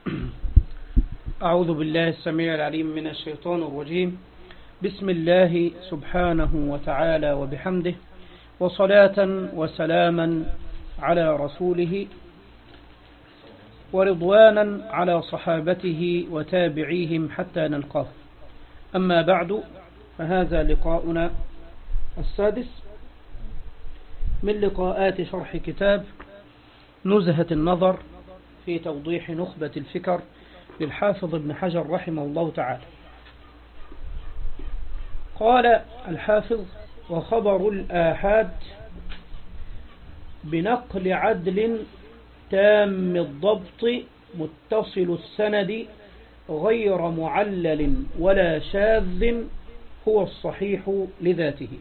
أعوذ بالله السميع العليم من الشيطان الرجيم بسم الله سبحانه وتعالى وبحمده وصلاة وسلاما على رسوله ورضوانا على صحابته وتابعيهم حتى نلقاه أما بعد فهذا لقاؤنا السادس من لقاءات شرح كتاب نزهة النظر في توضيح نخبة الفكر للحافظ ابن حجر رحمه الله تعالى قال الحافظ وخبر الآحاد بنقل عدل تام الضبط متصل السند غير معلل ولا شاذ هو الصحيح لذاته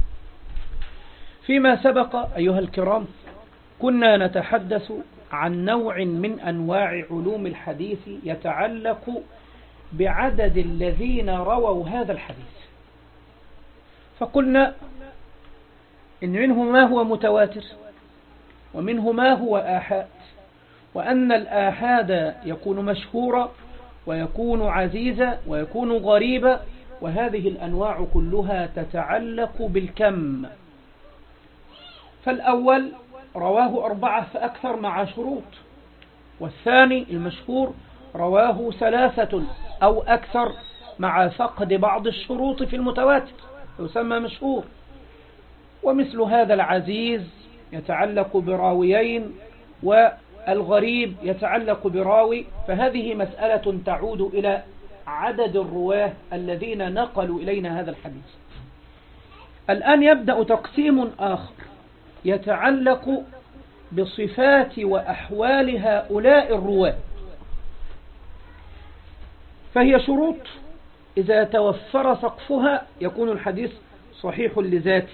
فيما سبق أيها الكرام كنا نتحدث عن نوع من أنواع علوم الحديث يتعلق بعدد الذين رووا هذا الحديث فقلنا إن منه ما هو متواتر ومنه ما هو آحاد وأن الآحاد يكون مشهورا ويكون عزيزا ويكون غريبا وهذه الأنواع كلها تتعلق بالكم فالأول رواه أربعة فأكثر مع شروط والثاني المشهور رواه ثلاثة أو أكثر مع فقد بعض الشروط في المتواتر يسمى مشهور ومثل هذا العزيز يتعلق براويين والغريب يتعلق براوي فهذه مسألة تعود إلى عدد الرواه الذين نقلوا إلينا هذا الحديث الآن يبدأ تقسيم آخر يتعلق بصفات وأحوال هؤلاء الرواة فهي شروط إذا توفر سقفها يكون الحديث صحيح لذاته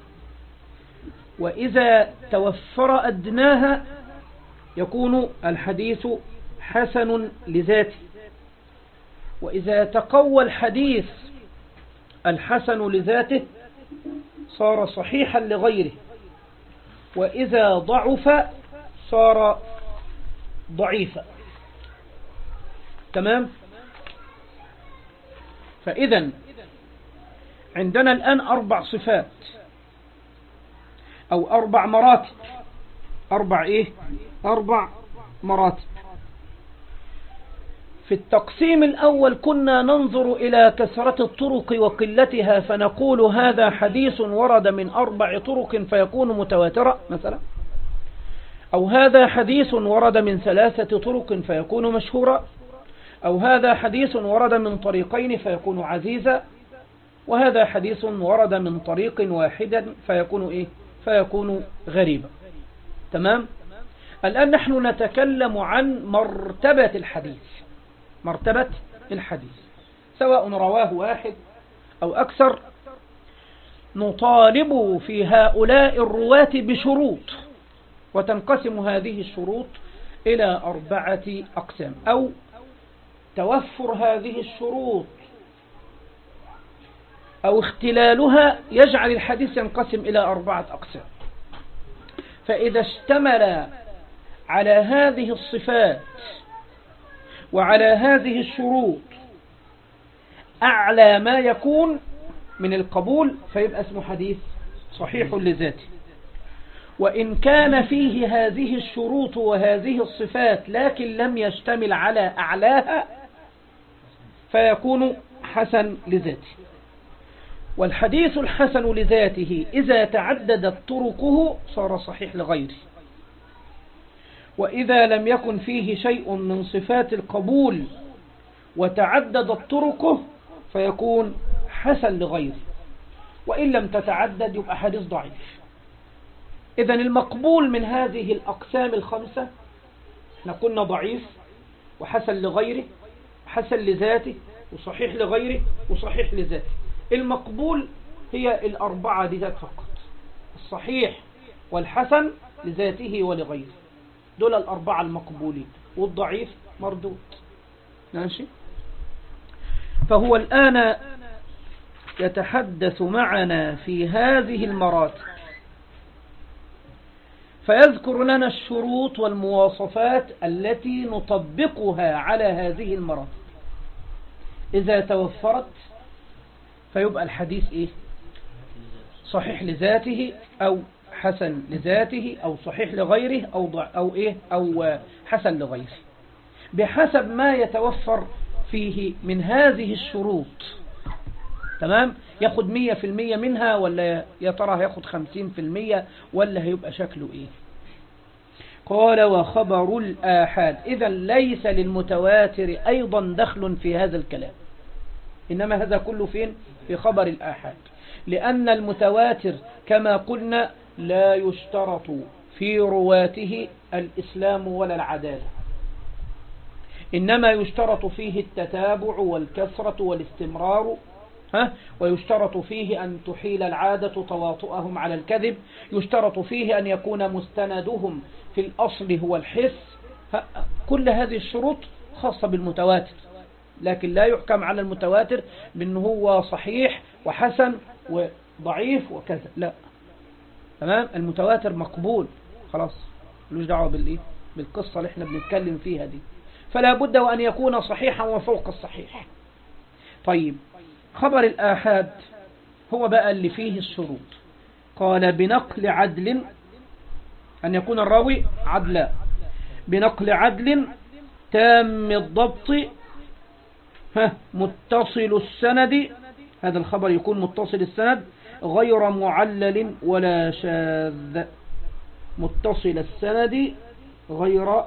وإذا توفر أدناها يكون الحديث حسن لذاته وإذا تقوى الحديث الحسن لذاته صار صحيحا لغيره وإذا ضعف صار ضعيفا تمام فإذا عندنا الآن أربع صفات أو أربع مراتب أربع إيه أربع مراتب في التقسيم الأول كنا ننظر إلى كثرة الطرق وقلتها فنقول هذا حديث ورد من أربع طرق فيكون متواترا مثلا أو هذا حديث ورد من ثلاثة طرق فيكون مشهورا أو هذا حديث ورد من طريقين فيكون عزيزا وهذا حديث ورد من طريق واحد فيكون إيه فيكون غريبا تمام الآن نحن نتكلم عن مرتبة الحديث مرتبة الحديث سواء رواه واحد أو أكثر نطالب في هؤلاء الرواة بشروط وتنقسم هذه الشروط إلى أربعة أقسام أو توفر هذه الشروط أو اختلالها يجعل الحديث ينقسم إلى أربعة أقسام فإذا اشتمل على هذه الصفات وعلى هذه الشروط أعلى ما يكون من القبول فيبقى اسمه حديث صحيح لذاته وإن كان فيه هذه الشروط وهذه الصفات لكن لم يشتمل على أعلاها فيكون حسن لذاته والحديث الحسن لذاته إذا تعددت طرقه صار صحيح لغيره وإذا لم يكن فيه شيء من صفات القبول وتعددت طرقه فيكون حسن لغيره وإن لم تتعدد يبقى حديث ضعيف إذا المقبول من هذه الأقسام الخمسة احنا قلنا ضعيف وحسن لغيره حسن لذاته وصحيح لغيره وصحيح لذاته المقبول هي الأربعة دي ذات فقط الصحيح والحسن لذاته ولغيره دول الأربعة المقبولين والضعيف مردود ماشي فهو الآن يتحدث معنا في هذه المراتب فيذكر لنا الشروط والمواصفات التي نطبقها على هذه المرض إذا توفرت فيبقى الحديث إيه صحيح لذاته أو حسن لذاته أو صحيح لغيره أو, ضع أو, إيه أو حسن لغيره بحسب ما يتوفر فيه من هذه الشروط تمام ياخد مية في المية منها ولا يا ترى هياخد خمسين في المية ولا هيبقى شكله ايه قال وخبر الآحاد إذا ليس للمتواتر أيضا دخل في هذا الكلام إنما هذا كله فين في خبر الآحاد لأن المتواتر كما قلنا لا يشترط في رواته الإسلام ولا العدالة إنما يشترط فيه التتابع والكثرة والاستمرار ها ويشترط فيه أن تحيل العادة تواطؤهم على الكذب يشترط فيه أن يكون مستندهم في الأصل هو الحس كل هذه الشروط خاصة بالمتواتر لكن لا يحكم على المتواتر بأنه هو صحيح وحسن وضعيف وكذا لا تمام المتواتر مقبول خلاص ملوش دعوة بالإيه بالقصة اللي احنا بنتكلم فيها دي فلا بد وأن يكون صحيحا وفوق الصحيح طيب خبر الآحاد هو بقى اللي فيه الشروط قال بنقل عدل أن يكون الراوي عدلا بنقل عدل تام الضبط ها متصل السند هذا الخبر يكون متصل السند غير معلل ولا شاذ متصل السند غير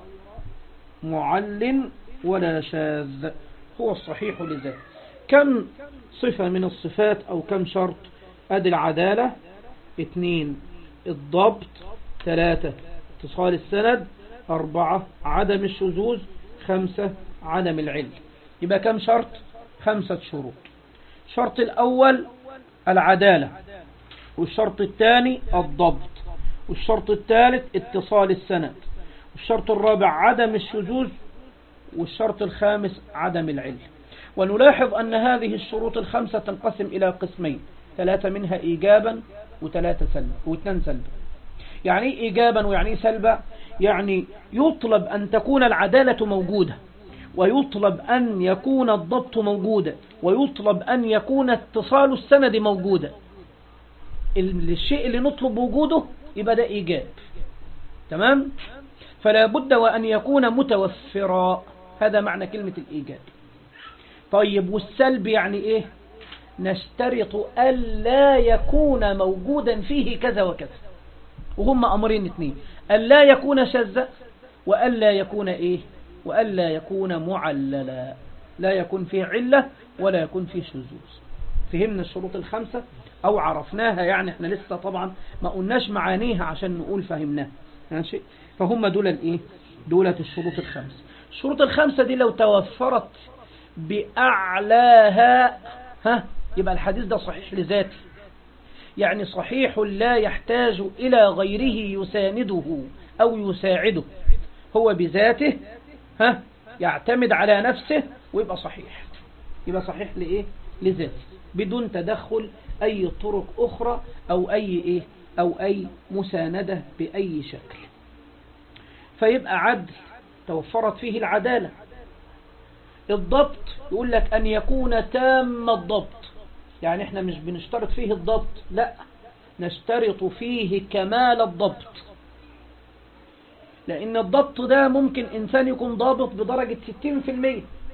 معل ولا شاذ هو الصحيح لذلك كم صفة من الصفات أو كم شرط أدي العدالة اثنين الضبط ثلاثة اتصال السند أربعة عدم الشذوذ خمسة عدم العلم يبقى كم شرط خمسة شروط الشرط الأول العدالة والشرط الثاني الضبط والشرط الثالث اتصال السند والشرط الرابع عدم الشذوذ والشرط الخامس عدم العلم ونلاحظ أن هذه الشروط الخمسة تنقسم إلى قسمين ثلاثة منها إيجابا وثلاثة سلبا واثنان سلبا يعني إيجابا ويعني سلبا يعني يطلب أن تكون العدالة موجودة ويطلب أن يكون الضبط موجودا ويطلب أن يكون اتصال السند موجودا الشيء اللي نطلب وجوده يبقى ده إيجاب تمام فلا بد وأن يكون متوفرا هذا معنى كلمة الإيجاب طيب والسلب يعني إيه نشترط ألا يكون موجودا فيه كذا وكذا وهم أمرين اثنين ألا يكون شذا وألا يكون إيه وألا يكون معللا لا يكون فيه علة ولا يكون فيه شذوذ فهمنا الشروط الخمسة أو عرفناها يعني احنا لسه طبعا ما قلناش معانيها عشان نقول فهمناها ماشي فهم دول الايه دولة الشروط الخمسة الشروط الخمسة دي لو توفرت بأعلاها ها يبقى الحديث ده صحيح لذاته يعني صحيح لا يحتاج إلى غيره يسانده أو يساعده هو بذاته ها يعتمد على نفسه ويبقى صحيح يبقى صحيح لإيه لذاته بدون تدخل أي طرق أخرى أو أي إيه أو أي مساندة بأي شكل فيبقى عدل توفرت فيه العدالة الضبط يقول لك أن يكون تام الضبط يعني احنا مش بنشترط فيه الضبط لا نشترط فيه كمال الضبط لأن الضبط ده ممكن إنسان يكون ضابط بدرجة 60%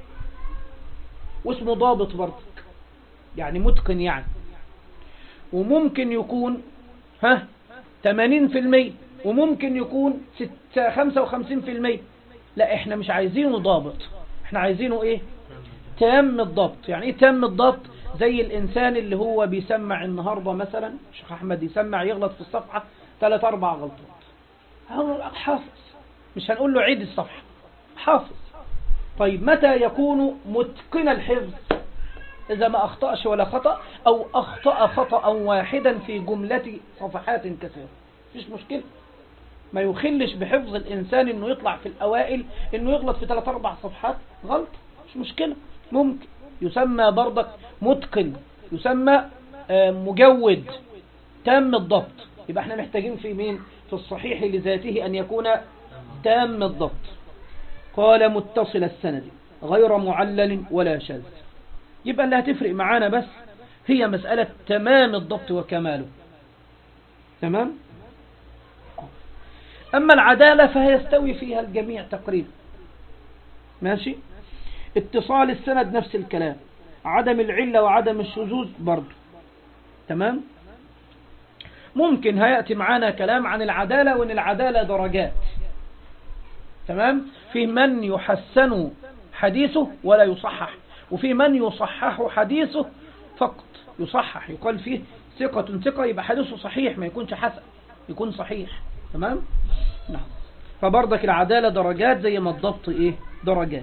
واسمه ضابط برضك يعني متقن يعني وممكن يكون ها 80% وممكن يكون 55% لا احنا مش عايزينه ضابط احنا عايزينه ايه تام الضبط يعني ايه تام الضبط زي الانسان اللي هو بيسمع النهاردة مثلا شيخ احمد يسمع يغلط في الصفحة ثلاث اربع غلطات هو حافظ مش هنقول له عيد الصفحة حافظ طيب متى يكون متقن الحفظ إذا ما أخطأش ولا خطأ أو أخطأ خطأ واحدا في جملة صفحات كثيرة مش مشكلة ما يخلش بحفظ الإنسان إنه يطلع في الأوائل إنه يغلط في ثلاث أربع صفحات غلط مش مشكلة ممكن يسمى برضك متقن يسمى مجود تام الضبط يبقى احنا محتاجين في مين في الصحيح لذاته أن يكون تام الضبط قال متصل السند غير معلل ولا شاذ يبقى اللي هتفرق معانا بس هي مسألة تمام الضبط وكماله تمام أما العدالة فهيستوي فيها الجميع تقريبا ماشي اتصال السند نفس الكلام عدم العلة وعدم الشذوذ برضه تمام ممكن هيأتي معانا كلام عن العدالة وان العدالة درجات تمام في من يحسن حديثه ولا يصحح وفي من يصحح حديثه فقط يصحح يقال فيه ثقة ثقة يبقى حديثه صحيح ما يكونش حسن يكون صحيح تمام نعم فبرضك العدالة درجات زي ما الضبط ايه درجات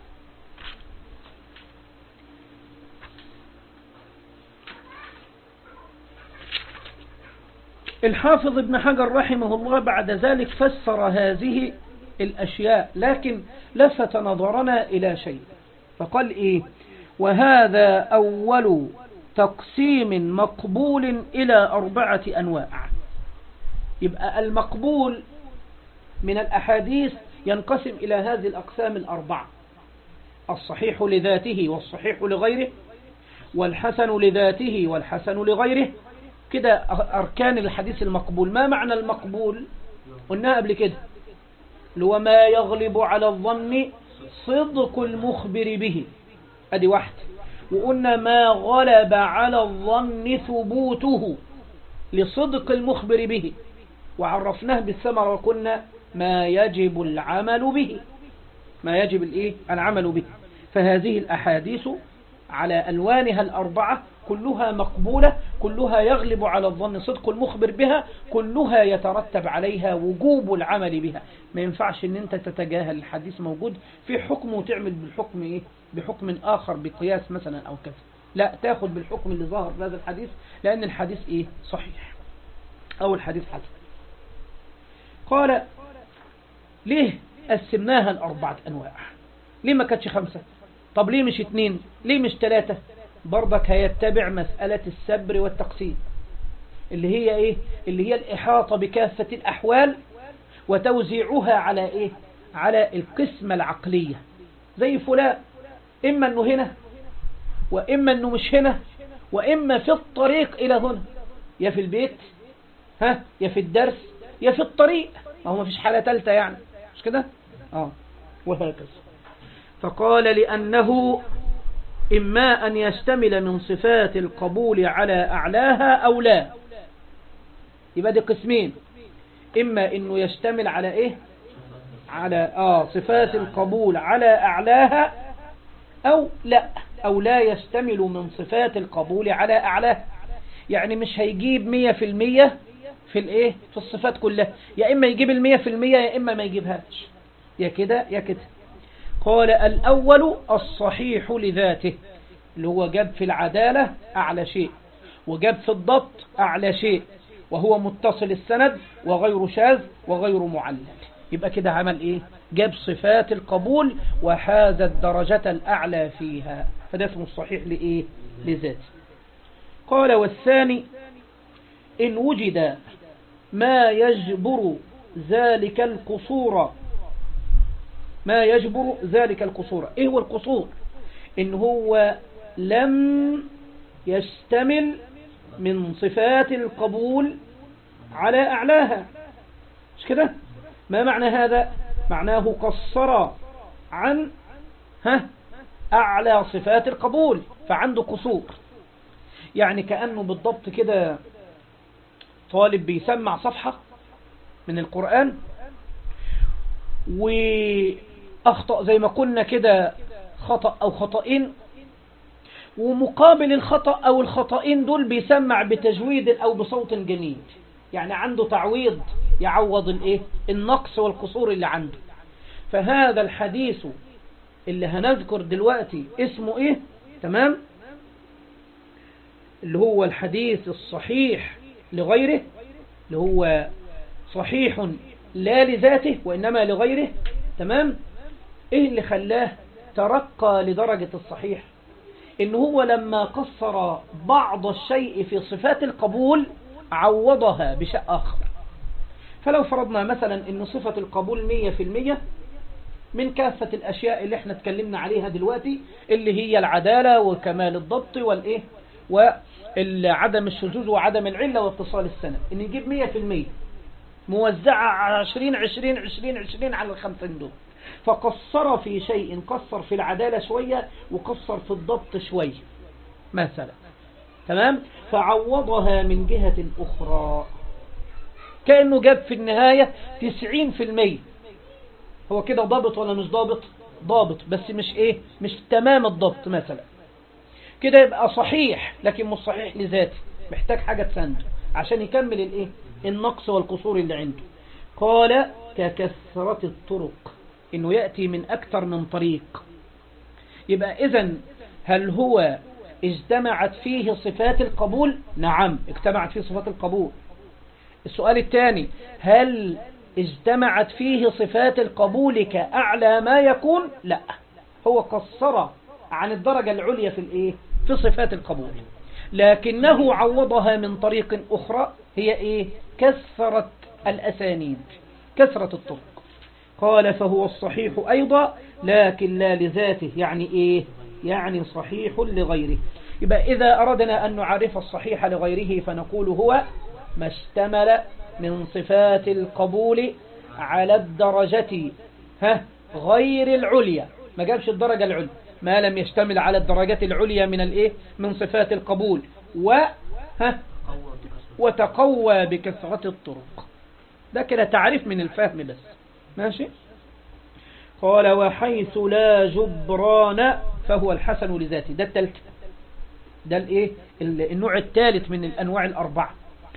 الحافظ ابن حجر رحمه الله بعد ذلك فسر هذه الأشياء لكن لفت نظرنا إلى شيء فقال إيه وهذا أول تقسيم مقبول إلى أربعة أنواع يبقى المقبول من الأحاديث ينقسم إلى هذه الأقسام الأربعة الصحيح لذاته والصحيح لغيره والحسن لذاته والحسن لغيره كده أركان الحديث المقبول ما معنى المقبول قلناها قبل كده اللي هو ما يغلب على الظن صدق المخبر به ادي واحد وقلنا ما غلب على الظن ثبوته لصدق المخبر به وعرفناه بالثمر وقلنا ما يجب العمل به ما يجب الايه العمل به فهذه الأحاديث على ألوانها الأربعة كلها مقبولة كلها يغلب على الظن صدق المخبر بها كلها يترتب عليها وجوب العمل بها ما ينفعش ان انت تتجاهل الحديث موجود في حكم وتعمل بالحكم ايه بحكم آخر بقياس مثلا أو كذا لا تاخد بالحكم اللي ظهر في هذا الحديث لأن الحديث ايه صحيح أو الحديث حسن قال ليه قسمناها لأربعة أنواع ليه ما كانتش خمسة طب ليه مش اتنين ليه مش تلاتة برضك هيتبع مسألة السبر والتقسيم اللي هي ايه اللي هي الإحاطة بكافة الأحوال وتوزيعها على ايه على القسمة العقلية زي فلان إما أنه هنا وإما أنه مش هنا وإما في الطريق إلى هنا يا في البيت ها يا في الدرس يا في الطريق ما هو ما فيش حالة ثالثة يعني مش كده آه وهكذا فقال لأنه إما أن يشتمل من صفات القبول على أعلاها أو لا يبقى دي قسمين إما أنه يشتمل على إيه على آه صفات القبول على أعلاها أو لا أو لا يشتمل من صفات القبول على أعلاها يعني مش هيجيب مية في المية في الايه في الصفات كلها يا إما يجيب المية في المية يا إما ما يجيبهاش يا كده يا كده قال الأول الصحيح لذاته اللي هو جاب في العدالة أعلى شيء وجاب في الضبط أعلى شيء وهو متصل السند وغير شاذ وغير معلل يبقى كده عمل ايه جاب صفات القبول وحاز الدرجة الأعلى فيها فده اسمه الصحيح لإيه لذاته قال والثاني إن وجد ما يجبر ذلك القصور ما يجبر ذلك القصور ايه هو القصور ان هو لم يشتمل من صفات القبول على اعلاها مش كده ما معنى هذا معناه قصر عن ها اعلى صفات القبول فعنده قصور يعني كأنه بالضبط كده طالب بيسمع صفحة من القرآن وأخطأ زي ما قلنا كده خطأ أو خطأين ومقابل الخطأ أو الخطأين دول بيسمع بتجويد أو بصوت جميل يعني عنده تعويض يعوض الايه النقص والقصور اللي عنده فهذا الحديث اللي هنذكر دلوقتي اسمه ايه تمام اللي هو الحديث الصحيح لغيره اللي هو صحيح لا لذاته وإنما لغيره تمام ايه اللي خلاه ترقى لدرجة الصحيح ان هو لما قصر بعض الشيء في صفات القبول عوضها بشيء آخر فلو فرضنا مثلا ان صفة القبول مية في المية من كافة الاشياء اللي احنا اتكلمنا عليها دلوقتي اللي هي العدالة وكمال الضبط والايه وعدم الشذوذ وعدم العلة واتصال السنة ان نجيب مية في المية موزعة عشرين عشرين عشرين عشرين على الخمسين دول فقصر في شيء قصر في العدالة شوية وقصر في الضبط شوية مثلا تمام فعوضها من جهة أخرى كأنه جاب في النهاية تسعين في المية هو كده ضابط ولا مش ضابط ضابط بس مش ايه مش تمام الضبط مثلا كده يبقى صحيح لكن مش صحيح لذاته محتاج حاجة تسنده عشان يكمل الايه النقص والقصور اللي عنده قال ككثرة الطرق انه يأتي من اكثر من طريق يبقى اذا هل هو اجتمعت فيه صفات القبول نعم اجتمعت فيه صفات القبول السؤال الثاني هل اجتمعت فيه صفات القبول كأعلى ما يكون لا هو قصر عن الدرجة العليا في الايه في صفات القبول لكنه عوضها من طريق أخرى هي إيه كثرة الأسانيد كثرة الطرق قال فهو الصحيح أيضا لكن لا لذاته يعني إيه يعني صحيح لغيره يبقى إذا أردنا أن نعرف الصحيح لغيره فنقول هو ما اشتمل من صفات القبول على الدرجة ها غير العليا ما جابش الدرجة العليا ما لم يشتمل على الدرجات العليا من الايه من صفات القبول و ها وتقوى بكثرة الطرق ده كده تعريف من الفهم بس ماشي قال وحيث لا جبران فهو الحسن لذاته ده التالت ده الايه النوع الثالث من الانواع الاربعه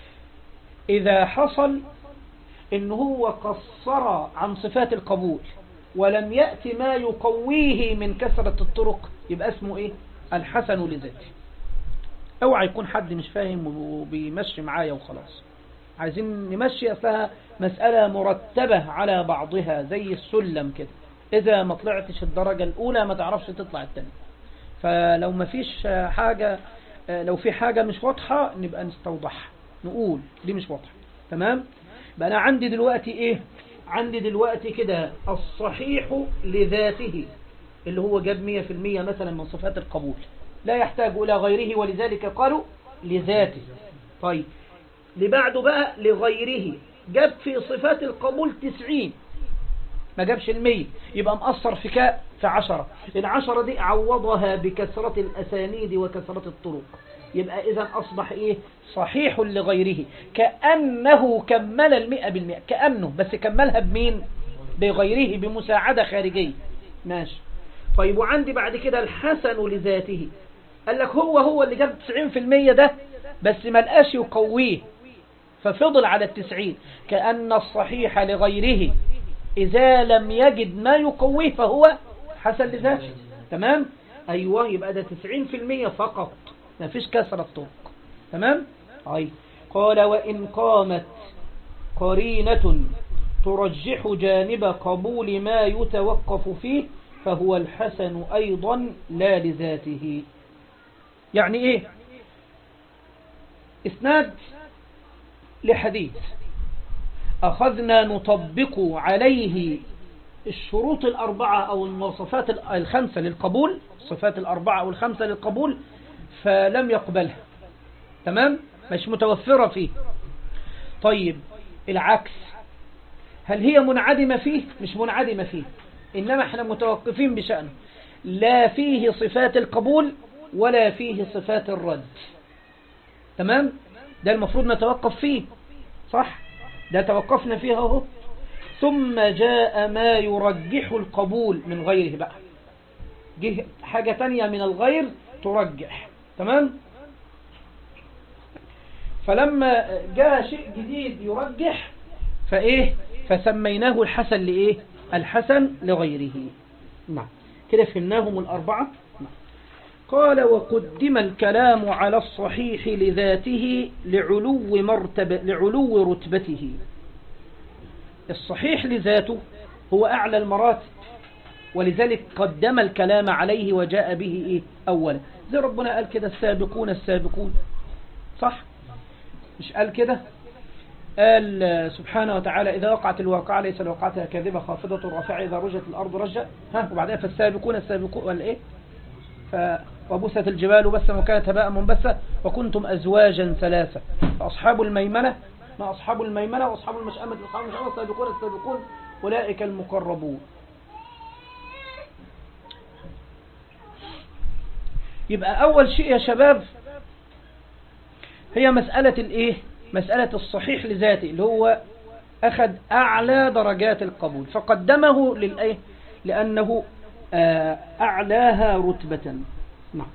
اذا حصل ان هو قصر عن صفات القبول ولم يأتي ما يقويه من كثرة الطرق يبقى اسمه ايه الحسن لذاته اوعى يكون حد مش فاهم وبيمشي معايا وخلاص عايزين نمشي اصلها مسألة مرتبة على بعضها زي السلم كده اذا ما طلعتش الدرجة الاولى ما تعرفش تطلع الثانيه فلو ما فيش حاجة لو في حاجة مش واضحة نبقى نستوضحها نقول دي مش واضحة تمام بقى انا عندي دلوقتي ايه عندي دلوقتي كده الصحيح لذاته اللي هو جاب مية في المية مثلا من صفات القبول لا يحتاج إلى غيره ولذلك قالوا لذاته طيب لبعده بقى لغيره جاب في صفات القبول تسعين ما جابش المية يبقى مقصر في كاء في عشرة العشرة دي عوضها بكثرة الأسانيد وكثرة الطرق يبقى إذا أصبح إيه صحيح لغيره كأنه كمل المئة بالمئة كأنه بس كملها بمين بغيره بمساعدة خارجية ماشي طيب وعندي بعد كده الحسن لذاته قال لك هو هو اللي جاب 90% ده بس ما لقاش يقويه ففضل على التسعين كأن الصحيح لغيره إذا لم يجد ما يقويه فهو حسن لذاته تمام أيوة يبقى ده 90% فقط ما فيش كسرة طرق تمام أي قال وإن قامت قرينة ترجح جانب قبول ما يتوقف فيه فهو الحسن أيضا لا لذاته يعني إيه إسناد لحديث أخذنا نطبق عليه الشروط الأربعة أو المواصفات الخمسة للقبول الصفات الأربعة أو الخمسة للقبول فلم يقبلها تمام مش متوفرة فيه طيب العكس هل هي منعدمة فيه مش منعدمة فيه إنما احنا متوقفين بشأنه لا فيه صفات القبول ولا فيه صفات الرد تمام ده المفروض نتوقف فيه صح ده توقفنا فيها اهو ثم جاء ما يرجح القبول من غيره بقى جه حاجة تانية من الغير ترجح تمام فلما جاء شيء جديد يرجح فايه فسميناه الحسن لايه الحسن لغيره نعم كده فهمناهم الأربعة نعم. قال وقدم الكلام على الصحيح لذاته لعلو مرتبة لعلو رتبته الصحيح لذاته هو أعلى المراتب ولذلك قدم الكلام عليه وجاء به إيه أولا زي ربنا قال كده السابقون السابقون صح مش قال كده قال سبحانه وتعالى إذا وقعت الواقعة ليس لوقعتها كاذبة خافضة رافعة إذا رجت الأرض رجة ها وبعدها فالسابقون السابقون والإيه ف وبثت الجبال بثا وكانت هباء منبثة وكنتم أزواجا ثلاثة فأصحاب الميمنة ما أصحاب الميمنة وأصحاب المشأمة أصحاب المشأمة السابقون السابقون أولئك المقربون يبقى أول شيء يا شباب هي مسألة الإيه مسألة الصحيح لذاته اللي هو أخذ أعلى درجات القبول فقدمه للإيه لأنه آه، أعلاها رتبة نعم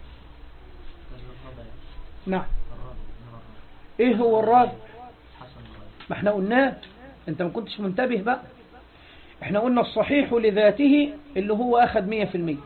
نعم إيه هو الرابع ما احنا قلناه انت ما كنتش منتبه بقى احنا قلنا الصحيح لذاته اللي هو أخذ مية في المية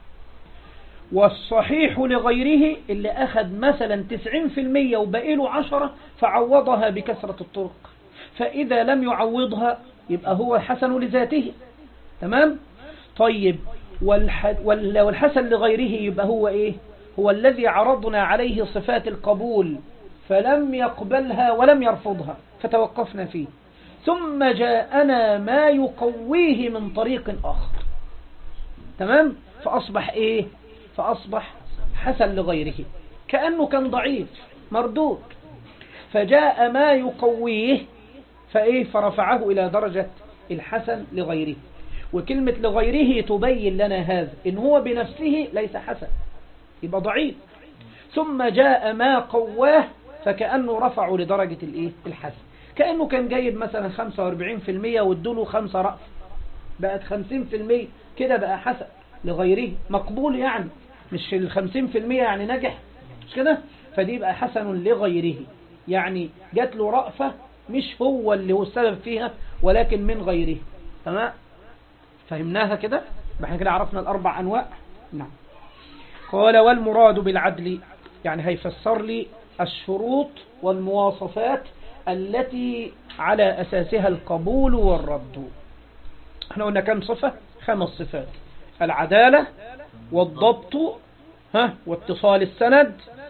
والصحيح لغيره اللي أخذ مثلا تسعين في المية وبقيله عشرة فعوضها بكثرة الطرق فإذا لم يعوضها يبقى هو حسن لذاته تمام طيب والحسن لغيره يبقى هو إيه هو الذي عرضنا عليه صفات القبول فلم يقبلها ولم يرفضها فتوقفنا فيه ثم جاءنا ما يقويه من طريق آخر تمام فأصبح إيه فأصبح حسن لغيره كأنه كان ضعيف مردود فجاء ما يقويه فإيه فرفعه إلى درجة الحسن لغيره وكلمة لغيره تبين لنا هذا إن هو بنفسه ليس حسن يبقى ضعيف ثم جاء ما قواه فكأنه رفعه لدرجة الإيه الحسن كأنه كان جايب مثلا 45% وادوله خمسة رأس بقت 50% كده بقى حسن لغيره مقبول يعني مش الخمسين في المية يعني نجح مش كده فدي يبقى حسن لغيره يعني جات له رأفة مش هو اللي هو السبب فيها ولكن من غيره تمام فهمناها كده احنا كده عرفنا الأربع أنواع نعم قال والمراد بالعدل يعني هيفسر لي الشروط والمواصفات التي على أساسها القبول والرد احنا قلنا كم صفة خمس صفات العدالة والضبط ها واتصال السند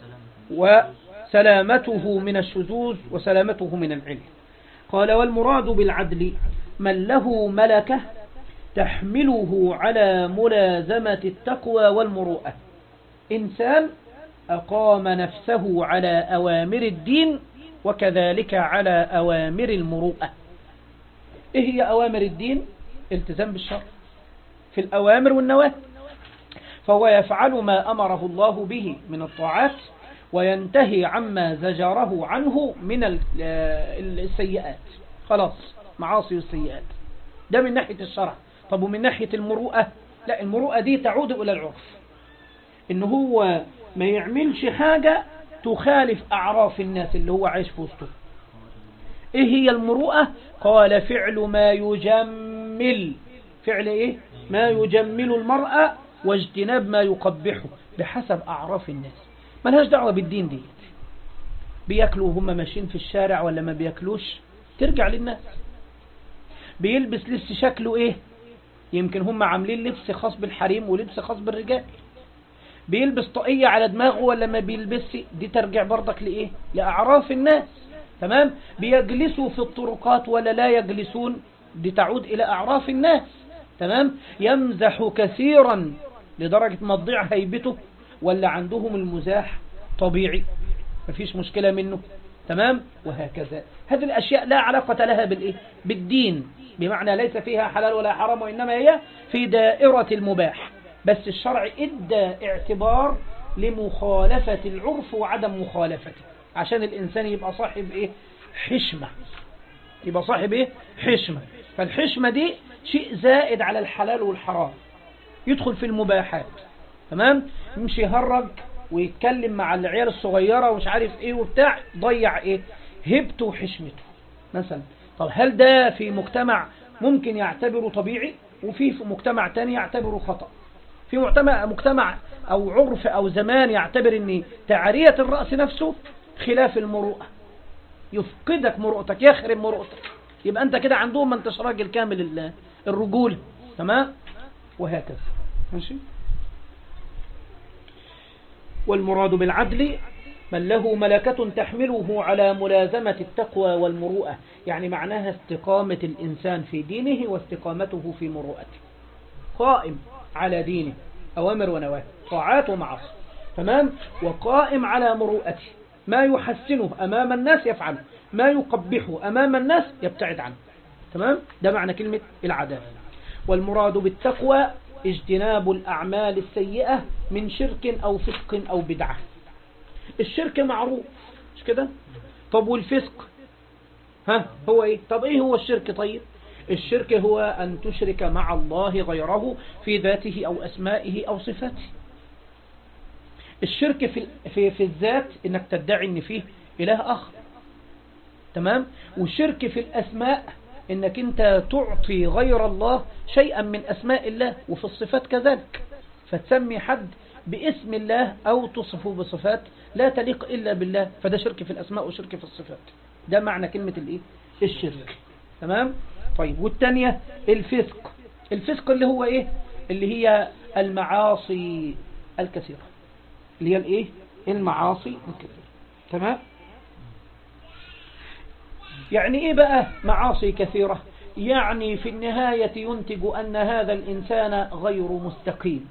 وسلامته من الشذوذ وسلامته من العلم قال والمراد بالعدل من له ملكة تحمله على ملازمة التقوى والمروءة إنسان أقام نفسه على أوامر الدين وكذلك على أوامر المروءة إيه هي أوامر الدين التزام بالشرع في الأوامر والنواهي فهو يفعل ما أمره الله به من الطاعات وينتهي عما زجره عنه من السيئات خلاص معاصي السيئات ده من ناحية الشرع طب ومن ناحية المروءة لا المروءة دي تعود إلى العرف إن هو ما يعملش حاجة تخالف أعراف الناس اللي هو عايش في وسطه إيه هي المروءة قال فعل ما يجمل فعل إيه ما يجمل المرأة واجتناب ما يقبحه بحسب أعراف الناس ما لهاش دعوة بالدين دي بيأكلوا وهم ماشيين في الشارع ولا ما بيأكلوش ترجع للناس بيلبس لبس شكله ايه يمكن هم عاملين لبس خاص بالحريم ولبس خاص بالرجال بيلبس طاقية على دماغه ولا ما بيلبسش دي ترجع برضك لإيه لأعراف الناس تمام بيجلسوا في الطرقات ولا لا يجلسون دي تعود إلى أعراف الناس تمام يمزح كثيرا لدرجة ما تضيع هيبته ولا عندهم المزاح طبيعي مفيش مشكلة منه تمام وهكذا هذه الأشياء لا علاقة لها بالإيه؟ بالدين بمعنى ليس فيها حلال ولا حرام وإنما هي في دائرة المباح بس الشرع إدى اعتبار لمخالفة العرف وعدم مخالفته عشان الإنسان يبقى صاحب إيه حشمة يبقى صاحب إيه حشمة فالحشمة دي شيء زائد على الحلال والحرام يدخل في المباحات تمام يمشي يهرج ويتكلم مع العيال الصغيرة ومش عارف ايه وبتاع ضيع ايه هبته وحشمته مثلا طب هل ده في مجتمع ممكن يعتبره طبيعي وفي في مجتمع تاني يعتبره خطأ في مجتمع, مجتمع او عرف او زمان يعتبر ان تعرية الرأس نفسه خلاف المروءة يفقدك مروءتك يخرب مروءتك يبقى انت كده عندهم ما انتش راجل كامل الرجول تمام وهكذا ماشي والمراد بالعدل من له ملكة تحمله على ملازمة التقوى والمروءة يعني معناها استقامة الإنسان في دينه واستقامته في مروءته قائم على دينه أوامر ونواهي طاعات ومعاصي تمام وقائم على مروءته ما يحسنه أمام الناس يفعله ما يقبحه أمام الناس يبتعد عنه تمام ده معنى كلمة العدالة والمراد بالتقوى اجتناب الأعمال السيئة من شرك أو فسق أو بدعة الشرك معروف مش كده طب والفسق ها هو ايه طب ايه هو الشرك طيب الشرك هو أن تشرك مع الله غيره في ذاته أو أسمائه أو صفاته الشرك في, في, في الذات انك تدعي ان فيه اله اخر تمام والشرك في الاسماء انك انت تعطي غير الله شيئا من اسماء الله وفي الصفات كذلك فتسمي حد باسم الله او تصفه بصفات لا تليق الا بالله فده شرك في الاسماء وشرك في الصفات ده معنى كلمة الايه الشرك تمام طيب والتانية الفسق الفسق اللي هو ايه اللي هي المعاصي الكثيرة اللي هي الايه المعاصي الكثيرة تمام يعني ايه بقى معاصي كثيرة يعني في النهاية ينتج أن هذا الإنسان غير مستقيم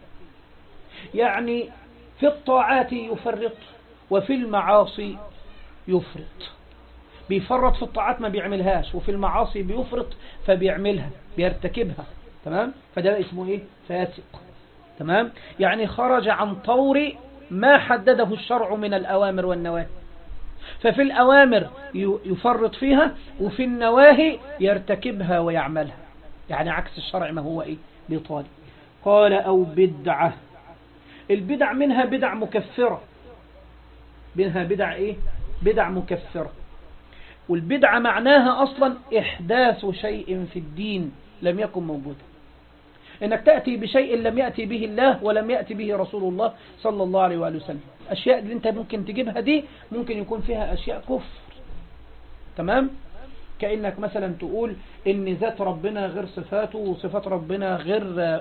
يعني في الطاعات يفرط وفي المعاصي يفرط بيفرط في الطاعات ما بيعملهاش وفي المعاصي بيفرط فبيعملها بيرتكبها تمام فده اسمه ايه فاسق تمام يعني خرج عن طور ما حدده الشرع من الأوامر والنواهي ففي الأوامر يفرط فيها وفي النواهي يرتكبها ويعملها يعني عكس الشرع ما هو إيه بطال قال أو بدعة البدع منها بدع مكفرة منها بدع إيه بدع مكفرة والبدعة معناها أصلا إحداث شيء في الدين لم يكن موجودا انك تأتي بشيء لم يأتي به الله ولم يأتي به رسول الله صلى الله عليه وآله وسلم أشياء اللي انت ممكن تجيبها دي ممكن يكون فيها أشياء كفر تمام كأنك مثلا تقول ان ذات ربنا غير صفاته وصفات ربنا غير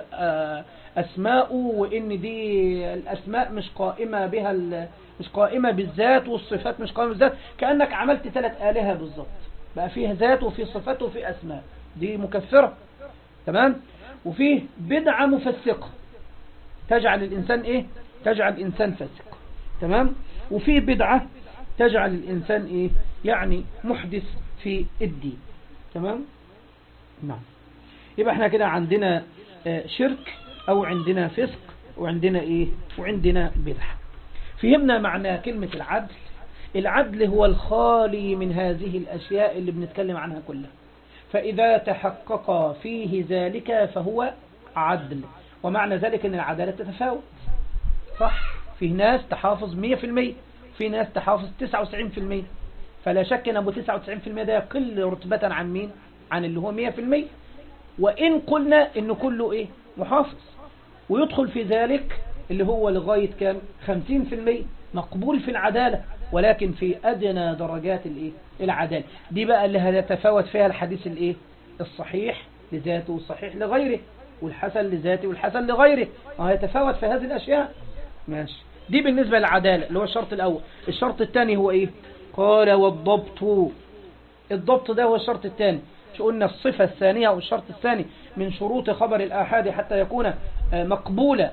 أسماؤه وان دي الأسماء مش قائمة بها مش قائمة بالذات والصفات مش قائمة بالذات كأنك عملت ثلاث آلهة بالظبط بقى فيه ذات وفي صفات وفي أسماء دي مكفرة تمام وفيه بدعة مفسقة تجعل الإنسان إيه تجعل الإنسان فاسق تمام وفيه بدعة تجعل الإنسان إيه يعني محدث في الدين تمام نعم يبقى احنا كده عندنا شرك أو عندنا فسق وعندنا إيه وعندنا بدعة فهمنا معنى كلمة العدل العدل هو الخالي من هذه الأشياء اللي بنتكلم عنها كلها فإذا تحقق فيه ذلك فهو عدل ومعنى ذلك أن العدالة تتفاوت صح فيه ناس تحافظ 100% في ناس تحافظ 99% فلا شك أن أبو 99% ده يقل رتبة عن مين عن اللي هو 100% وإن قلنا أنه كله إيه محافظ ويدخل في ذلك اللي هو لغاية كام 50% مقبول في العدالة ولكن في أدنى درجات الإيه العدالة دي بقى اللي هيتفاوت فيها الحديث الإيه الصحيح لذاته والصحيح لغيره والحسن لذاته والحسن لغيره هيتفاوت في هذه الأشياء ماشي دي بالنسبة للعدالة اللي هو الشرط الأول الشرط الثاني هو إيه قال والضبط الضبط ده هو الشرط الثاني مش قلنا الصفة الثانية أو الشرط الثاني من شروط خبر الآحاد حتى يكون مقبولا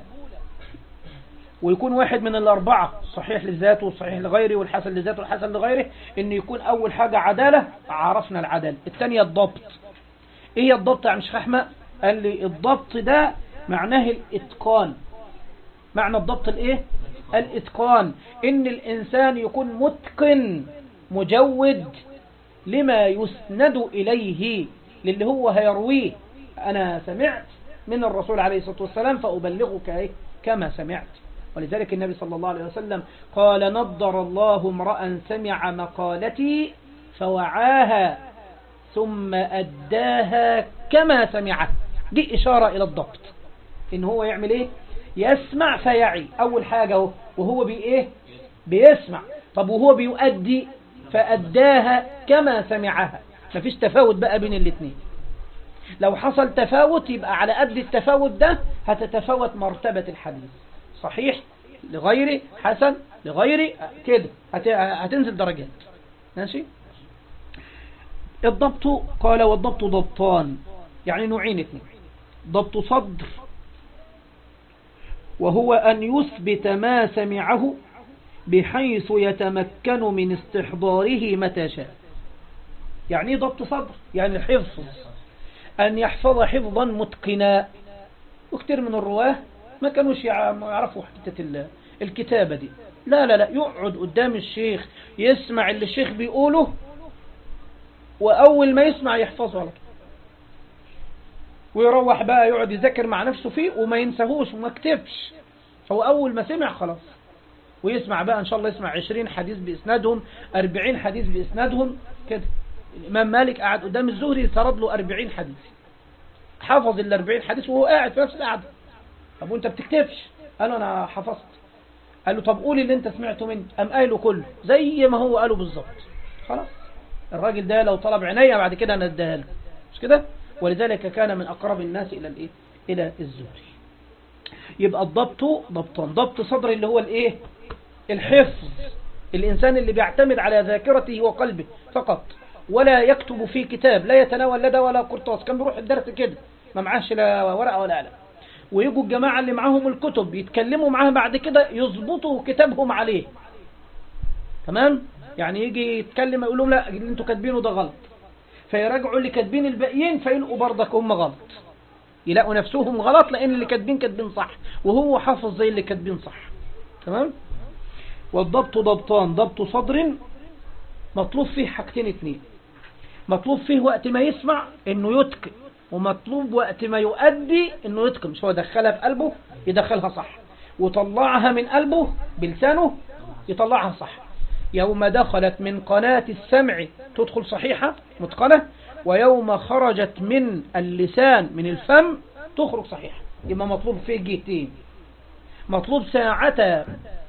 ويكون واحد من الأربعة صحيح لذاته والصحيح لغيره والحسن لذاته والحسن لغيره إن يكون أول حاجة عدالة عرفنا العدالة الثانية الضبط إيه الضبط يا مش أحمد قال لي الضبط ده معناه الإتقان معنى الضبط الإيه الإتقان إن الإنسان يكون متقن مجود لما يسند إليه للي هو هيرويه أنا سمعت من الرسول عليه الصلاة والسلام فأبلغك إيه كما سمعت ولذلك النبي صلى الله عليه وسلم قال نضر الله امرأ سمع مقالتي فوعاها ثم أداها كما سمعت دي إشارة إلى الضبط إن هو يعمل إيه يسمع فيعي أول حاجة هو وهو بي إيه بيسمع طب وهو بيؤدي فأداها كما سمعها مفيش تفاوت بقى بين الاثنين لو حصل تفاوت يبقى على قد التفاوت ده هتتفاوت مرتبة الحديث صحيح لغيره حسن لغيره كده هت- هتنزل درجات ماشي الضبط قال والضبط ضبطان يعني نوعين اثنين ضبط صدر وهو أن يثبت ما سمعه بحيث يتمكن من استحضاره متى شاء يعني ايه ضبط صدر يعني الحفظ أن يحفظ حفظا متقنا وكتير من الرواه ما كانوش يع- يعرفوا حتة ال- الكتابة دي لا لا لا يقعد قدام الشيخ يسمع اللي الشيخ بيقوله وأول ما يسمع يحفظه على طول ويروح بقى يقعد يذاكر مع نفسه فيه وما ينساهوش وما كتبش هو أول ما سمع خلاص ويسمع بقى إن شاء الله يسمع 20 حديث بإسنادهم 40 حديث بإسنادهم كده الإمام مالك قعد قدام الزهري سرد له 40 حديث حفظ ال 40 حديث وهو قاعد في نفس القعدة طب وانت بتكتبش قال له انا حفظت قال له طب قول اللي انت سمعته مني قام قايله كله زي ما هو قاله بالظبط خلاص الراجل ده لو طلب عينيا بعد كده انا اديها له مش كده ولذلك كان من اقرب الناس الى الايه الى الزهري يبقى الضبط ضبطان ضبط صدر اللي هو الايه الحفظ الانسان اللي بيعتمد على ذاكرته وقلبه فقط ولا يكتب في كتاب لا يتناول لدى ولا قرطاس كان بيروح الدرس كده ما معاش لا ورقه ولا قلم ويجوا الجماعة اللي معاهم الكتب يتكلموا معاه بعد كده يظبطوا كتابهم عليه تمام يعني يجي يتكلم يقول لهم لا اللي انتوا كاتبينه ده غلط فيراجعوا اللي كاتبين الباقيين فيلقوا برضك هم غلط يلاقوا نفسهم غلط لان اللي كاتبين كاتبين صح وهو حافظ زي اللي كاتبين صح تمام والضبط ضبطان ضبط صدر مطلوب فيه حاجتين اتنين مطلوب فيه وقت ما يسمع انه يتقن ومطلوب وقت ما يؤدي انه يتقن مش هو يدخلها في قلبه يدخلها صح وطلعها من قلبه بلسانه يطلعها صح يوم دخلت من قناة السمع تدخل صحيحة متقنة ويوم خرجت من اللسان من الفم تخرج صحيحة يبقى مطلوب فيه جهتين مطلوب ساعة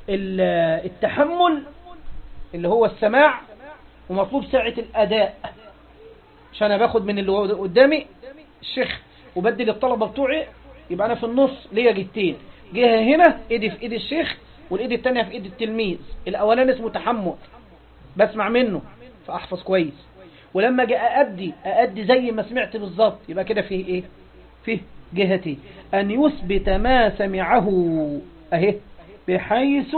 التحمل اللي هو السماع ومطلوب ساعة الأداء عشان أنا باخد من اللي قدامي الشيخ وبدل الطلبة بتوعي يبقى أنا في النص ليا جهتين جهة هنا ايدي في ايد الشيخ والايد التانية في ايد التلميذ الاولاني اسمه تحمل بسمع منه فاحفظ كويس ولما اجي أأدي أأدي زي ما سمعت بالظبط يبقى كده فيه ايه فيه جهتين أن يثبت ما سمعه اهي بحيث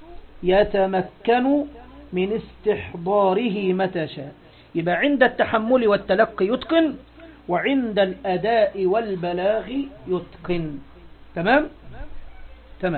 يتمكن من استحضاره متى شاء يبقى عند التحمل والتلقي يتقن وعند الأداء والبلاغ يتقن تمام تمام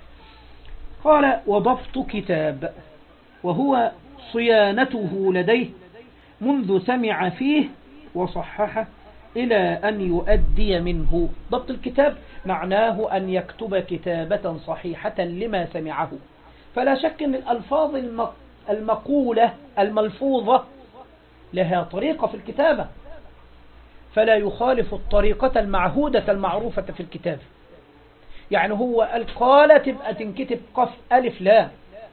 قال وضبط كتاب وهو صيانته لديه منذ سمع فيه وصححه إلى أن يؤدي منه ضبط الكتاب معناه أن يكتب كتابة صحيحة لما سمعه فلا شك أن الألفاظ المقولة الملفوظة لها طريقة في الكتابة فلا يخالف الطريقة المعهودة المعروفة في الكتاب يعني هو قال قال تبقى تنكتب قف ألف لام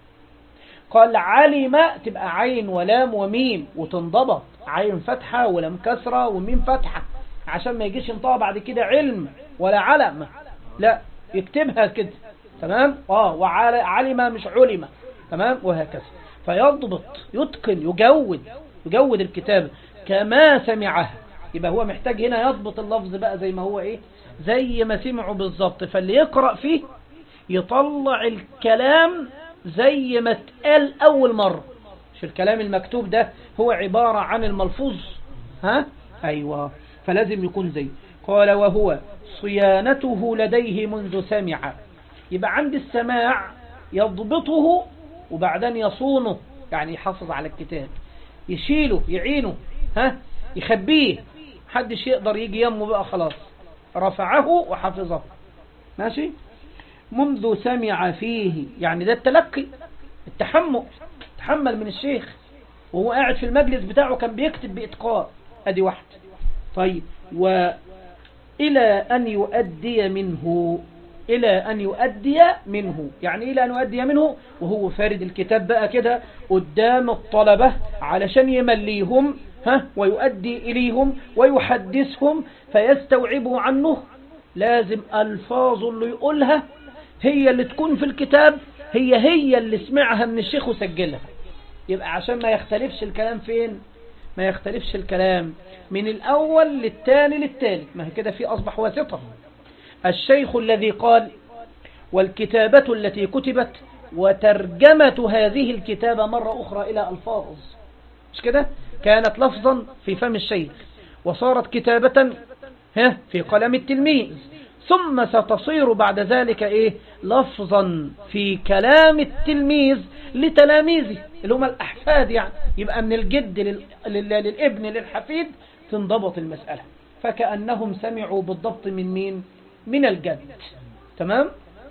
قال علم تبقى عين ولام وميم وتنضبط عين فتحة ولام كسرة وميم فتحة عشان ما يجيش ينطقها بعد كده علم ولا علم لا يكتبها كده تمام اه وعلم مش علم تمام وهكذا فيضبط يتقن يجود يجود الكتابة كما سمعها يبقى هو محتاج هنا يضبط اللفظ بقى زي ما هو ايه زي ما سمعه بالظبط فاللي يقرأ فيه يطلع الكلام زي ما اتقال أول مرة مش الكلام المكتوب ده هو عبارة عن الملفوظ ها أيوة فلازم يكون زي قال وهو صيانته لديه منذ سمع يبقى عند السماع يضبطه وبعدين يصونه يعني يحافظ على الكتاب يشيله يعينه ها يخبيه محدش يقدر يجي يمه بقى خلاص رفعه وحفظه ماشي منذ سمع فيه يعني ده التلقي التحمل تحمل من الشيخ وهو قاعد في المجلس بتاعه كان بيكتب بإتقاء ادي واحد طيب وإلى أن يؤدي منه إلى أن يؤدي منه يعني إلى أن يؤدي منه وهو فارد الكتاب بقى كده قدام الطلبة علشان يمليهم ها ويؤدي إليهم ويحدثهم فيستوعبوا عنه لازم ألفاظ اللي يقولها هي اللي تكون في الكتاب هي هي اللي سمعها من الشيخ وسجلها يبقى عشان ما يختلفش الكلام فين ما يختلفش الكلام من الأول للثاني للثالث ما هي كده في أصبح واسطة الشيخ الذي قال والكتابة التي كتبت وترجمة هذه الكتابة مرة أخرى إلى ألفاظ مش كده كانت لفظا في فم الشيخ وصارت كتابة ها في قلم التلميذ ثم ستصير بعد ذلك إيه لفظا في كلام التلميذ لتلاميذه اللي هم الأحفاد يعني يبقى من الجد لل... لل... للابن للحفيد تنضبط المسألة فكأنهم سمعوا بالضبط من مين من الجد تمام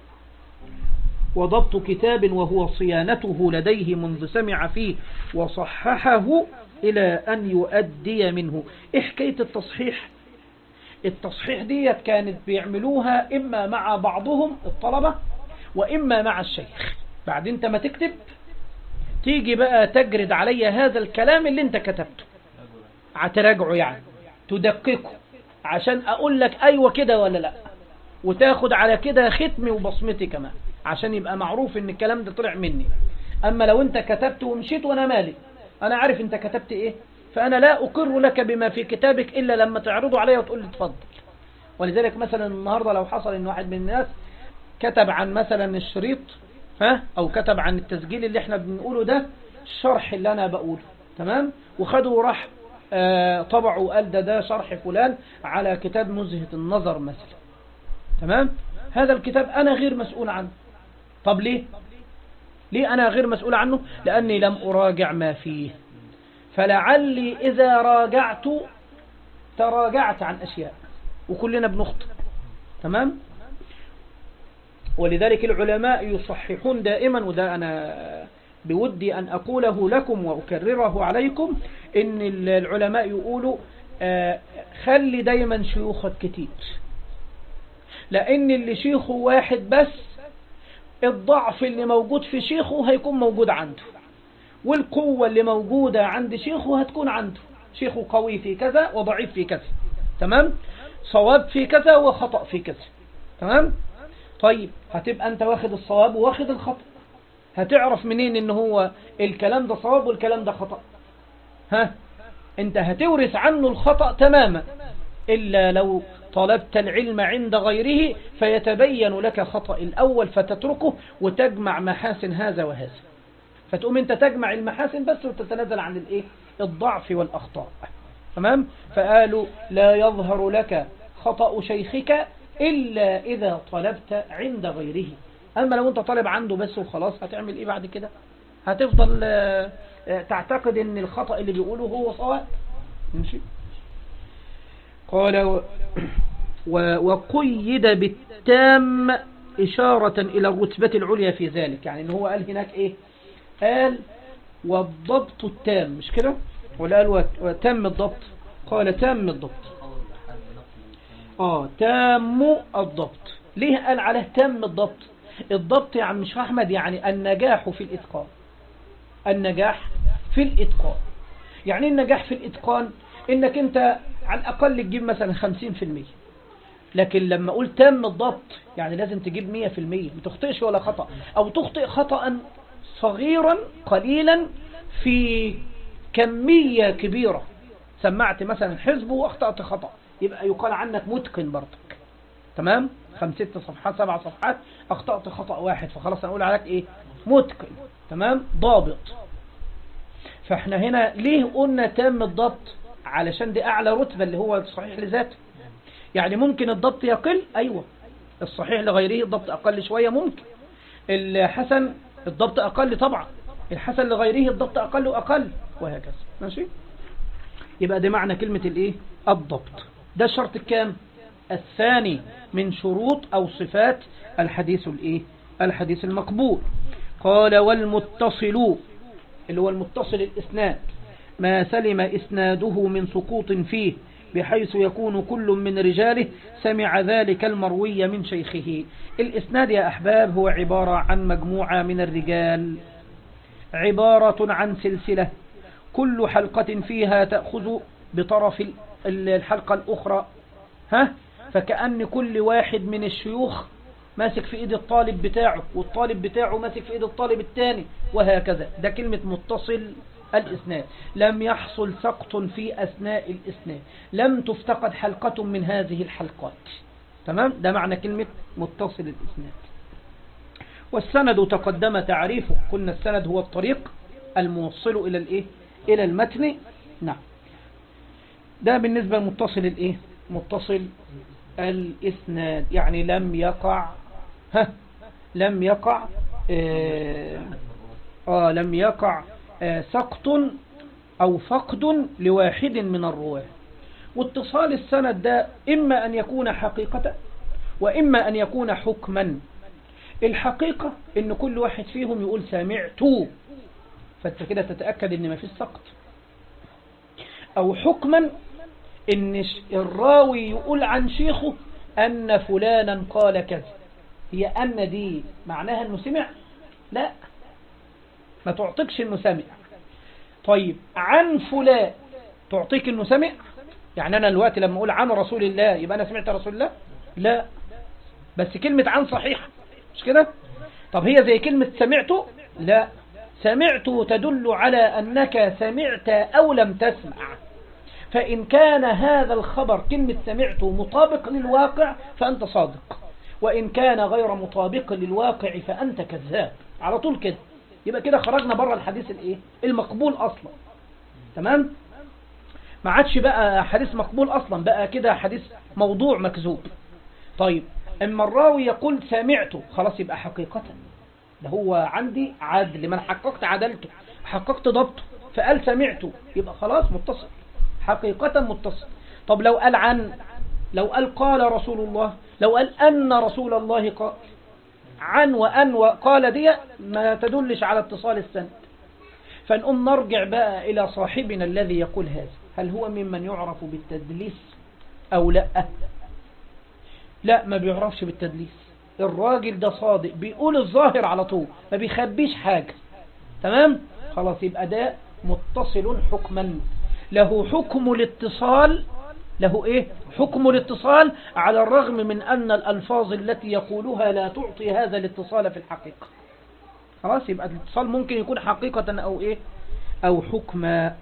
وضبط كتاب وهو صيانته لديه منذ سمع فيه وصححه إلى أن يؤدي منه إيه حكاية التصحيح التصحيح ديت كانت بيعملوها إما مع بعضهم الطلبة وإما مع الشيخ بعد انت ما تكتب تيجي بقى تجرد علي هذا الكلام اللي انت كتبته هتراجعه يعني تدققه عشان اقول لك ايوه كده ولا لا وتاخد على كده ختمي وبصمتي كمان عشان يبقى معروف ان الكلام ده طلع مني اما لو انت كتبت ومشيت وانا مالي انا عارف انت كتبت ايه فانا لا اقر لك بما في كتابك الا لما تعرضه علي وتقول لي اتفضل ولذلك مثلا النهاردة لو حصل ان واحد من الناس كتب عن مثلا الشريط ها او كتب عن التسجيل اللي احنا بنقوله ده الشرح اللي انا بقوله تمام وخده وراح آه طبعه وقال ده ده شرح فلان على كتاب نزهة النظر مثلا تمام هذا الكتاب انا غير مسؤول عنه طب ليه ليه انا غير مسؤول عنه لاني لم اراجع ما فيه فلعلي اذا راجعت تراجعت عن اشياء وكلنا بنخطئ تمام ولذلك العلماء يصححون دائما وده أنا بودي أن أقوله لكم وأكرره عليكم إن العلماء يقولوا خلي دايما شيوخك كتير لأن اللي شيخه واحد بس الضعف اللي موجود في شيخه هيكون موجود عنده والقوة اللي موجودة عند شيخه هتكون عنده شيخه قوي في كذا وضعيف في كذا تمام صواب في كذا وخطأ في كذا تمام طيب هتبقى انت واخد الصواب وواخد الخطأ هتعرف منين ان هو الكلام ده صواب والكلام ده خطأ ها انت هتورث عنه الخطأ تماما إلا لو طلبت العلم عند غيره فيتبين لك خطأ الأول فتتركه وتجمع محاسن هذا وهذا فتقوم انت تجمع المحاسن بس وتتنازل عن الايه الضعف والأخطاء تمام فقالوا لا يظهر لك خطأ شيخك إلا إذا طلبت عند غيره أما لو أنت طالب عنده بس وخلاص هتعمل إيه بعد كده هتفضل تعتقد أن الخطأ اللي بيقوله هو صواب ماشي قال و... و... وقيد بالتام إشارة إلى الرتبة العليا في ذلك يعني إن هو قال هناك إيه قال والضبط التام مش كده ولا قال وتم الضبط قال تام الضبط آه تام الضبط ليه قال عليه تام الضبط الضبط يا عم مش أحمد يعني النجاح في الإتقان النجاح في الإتقان يعني النجاح في الإتقان إنك أنت على الأقل تجيب مثلا 50% لكن لما أقول تام الضبط يعني لازم تجيب 100% ما تخطئش ولا خطأ أو تخطئ خطأ صغيرا قليلا في كمية كبيرة سمعت مثلا حزب واخطأت خطأ يبقى يقال عنك متقن برضك تمام خمس ست صفحات سبع صفحات اخطأت خطأ واحد فخلاص هنقول عليك ايه متقن تمام ضابط فاحنا هنا ليه قلنا تام الضبط علشان دي اعلى رتبة اللي هو الصحيح لذاته يعني ممكن الضبط يقل ايوه الصحيح لغيره الضبط اقل شوية ممكن الحسن الضبط اقل طبعا الحسن لغيره الضبط اقل واقل وهكذا ماشي يبقى ده معنى كلمة الايه الضبط ده الشرط الكام الثاني من شروط او صفات الحديث الايه الحديث المقبول قال والمتصل اللي هو المتصل الاسناد ما سلم اسناده من سقوط فيه بحيث يكون كل من رجاله سمع ذلك المروي من شيخه الاسناد يا احباب هو عبارة عن مجموعة من الرجال عبارة عن سلسلة كل حلقة فيها تأخذ بطرف الحلقة الأخرى ها فكأن كل واحد من الشيوخ ماسك في ايد الطالب بتاعه والطالب بتاعه ماسك في ايد الطالب الثاني وهكذا ده كلمة متصل الإسناد لم يحصل سقط في أثناء الإسناد لم تفتقد حلقة من هذه الحلقات تمام ده معنى كلمة متصل الإسناد والسند تقدم تعريفه قلنا السند هو الطريق الموصل إلى الإيه إلى المتن نعم ده بالنسبة لمتصل الإيه متصل الإسناد يعني لم يقع ها لم يقع آه, آه لم يقع آه سقط أو فقد لواحد من الرواه واتصال السند ده إما أن يكون حقيقة وإما أن يكون حكما الحقيقة إن كل واحد فيهم يقول سمعت فأنت كده تتأكد إن ما فيش سقط أو حكما إن الراوي يقول عن شيخه أن فلانا قال كذا هي أن دي معناها أنه سمع لا ما تعطيكش أنه سمع طيب عن فلان تعطيك أنه سمع يعني أنا الوقت لما أقول عن رسول الله يبقى أنا سمعت رسول الله لا بس كلمة عن صحيحة مش كده طب هي زي كلمة سمعته لا سمعت تدل على أنك سمعت أو لم تسمع فإن كان هذا الخبر كلمة سمعت مطابق للواقع فأنت صادق وإن كان غير مطابق للواقع فأنت كذاب على طول كده يبقى كده خرجنا بره الحديث الايه المقبول أصلا تمام ما عادش بقى حديث مقبول أصلا بقى كده حديث موضوع مكذوب طيب اما الراوي يقول سمعته خلاص يبقى حقيقة ده هو عندي عدل من حققت عدلته حققت ضبطه فقال سمعته يبقى خلاص متصل حقيقة متصل طب لو قال عن لو قال قال رسول الله لو قال أن رسول الله قال عن وأن وقال دي ما تدلش على اتصال السند فنقوم نرجع بقى إلى صاحبنا الذي يقول هذا هل هو ممن يعرف بالتدليس أو لا لا ما بيعرفش بالتدليس الراجل ده صادق بيقول الظاهر على طول ما بيخبيش حاجة تمام خلاص يبقى ده متصل حكما له حكم الاتصال له ايه حكم الاتصال على الرغم من ان الالفاظ التي يقولها لا تعطي هذا الاتصال في الحقيقة خلاص يبقى الاتصال ممكن يكون حقيقة او ايه او حكما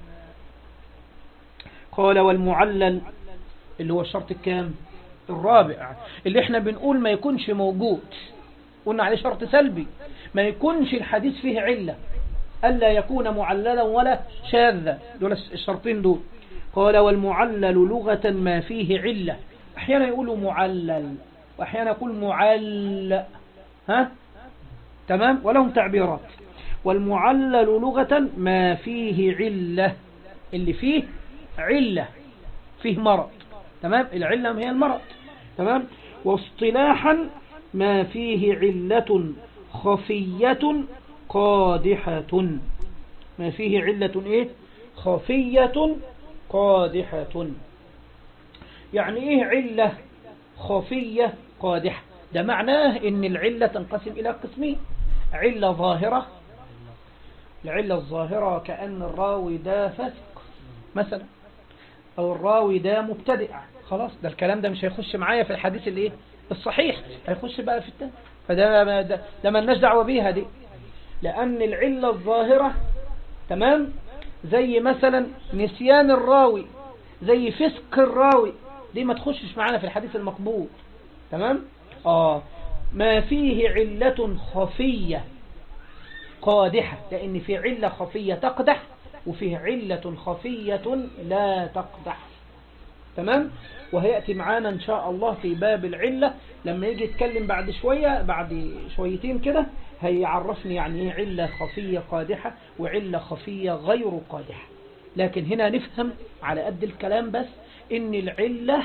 قال والمعلل اللي هو الشرط الكام الرابع اللي احنا بنقول ما يكونش موجود قلنا عليه شرط سلبي ما يكونش الحديث فيه علة ألا يكون معللا ولا شاذا دول الشرطين دول قال والمعلل لغة ما فيه علة أحيانا يقولوا معلل وأحيانا يقول معل ها تمام ولهم تعبيرات والمعلل لغة ما فيه علة اللي فيه علة فيه مرض تمام العلة هي المرض تمام واصطلاحا ما فيه علة خفية قادحة ما فيه علة ايه خفية قادحة يعني ايه علة خفية قادحة ده معناه ان العلة تنقسم الى قسمين علة ظاهرة العلة الظاهرة كأن الراوي ده فاسق مثلا او الراوي ده مبتدئ خلاص ده الكلام ده مش هيخش معايا في الحديث الايه الصحيح هيخش بقى في التاني فده ده, ده مالناش دعوه بيها دي لان العله الظاهره تمام زي مثلا نسيان الراوي زي فسق الراوي دي ما تخشش معانا في الحديث المقبول تمام اه ما فيه علة خفية قادحة لأن في علة خفية تقدح وفيه علة خفية لا تقدح تمام وهيأتي معانا إن شاء الله في باب العلة لما يجي يتكلم بعد شوية بعد شويتين كده هيعرفني يعني ايه علة خفية قادحة وعلة خفية غير قادحة لكن هنا نفهم على قد الكلام بس ان العلة